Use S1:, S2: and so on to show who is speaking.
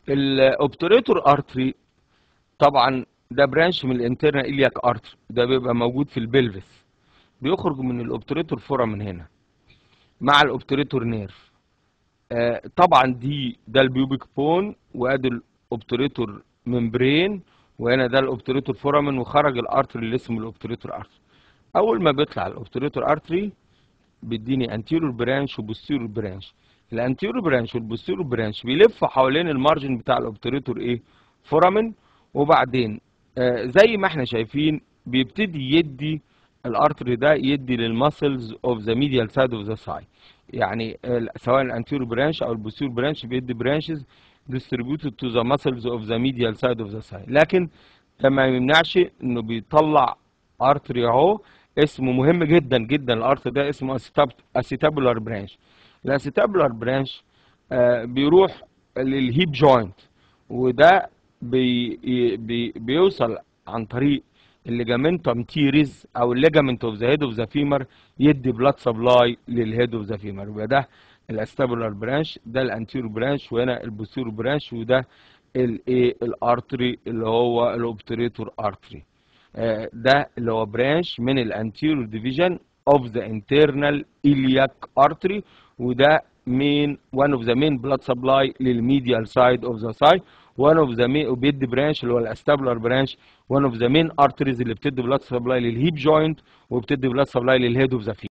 S1: الاوبتوريتور ارتري طبعا ده برانش من الانترنال الياك ارتري ده بيبقى موجود في البلفس بيخرج من الاوبتوريتور فورا من هنا مع الاوبتوريتور نيرف آه طبعا دي ده البيوبيك بون وادي الاوبتوريتور ممبرين وهنا ده الاوبتوريتور فورامن وخرج الارتري اللي اسمه الاوبتوريتور ارتري اول ما بيطلع الاوبتوريتور ارتري بيديني انتيرور برانش وبوستيرور برانش الانتيرور برانش والبوستيرور برانش بيلفوا حوالين المارجن بتاع الاوبتوريتور ايه فورامن وبعدين آه زي ما احنا شايفين بيبتدي يدي الارتري ده يدي للماسلز اوف ذا ميديال سايد اوف ذا ساي يعني سواء الانتيرور برانش او البوستيرور برانش بيدي برانشز distributed to the muscles of the medial side of the thigh لكن ده ما يمنعش انه بيطلع ارتري اهو اسمه مهم جدا جدا الارتري ده اسمه اسيتابولار برانش الاسيتابولار برانش آه بيروح للهيب جوينت وده بي بي بيوصل عن طريق الليجامنتوم تيريز او الليجامنت اوف ذا هيد اوف ذا فيمر يدي بلاد سبلاي للهيد اوف ذا فيمر يبقى ده الاستابولار برانش ده الانتيرو برانش وهنا البوستيرو برانش وده الايه الارتري اللي هو الاوبتريتور ارتري آه ده اللي هو برانش من الانتيرو ديفيجن اوف ذا انترنال الياك ارتري وده مين وان اوف ذا مين بلاد سبلاي للميديال سايد اوف ذا ساي وان اوف ذا مين وبيدي برانش اللي هو الاستابولار برانش وان اوف ذا مين ارتريز اللي بتدي بلاد سبلاي للهيب جوينت وبتدي بلاد سبلاي للهيد اوف ذا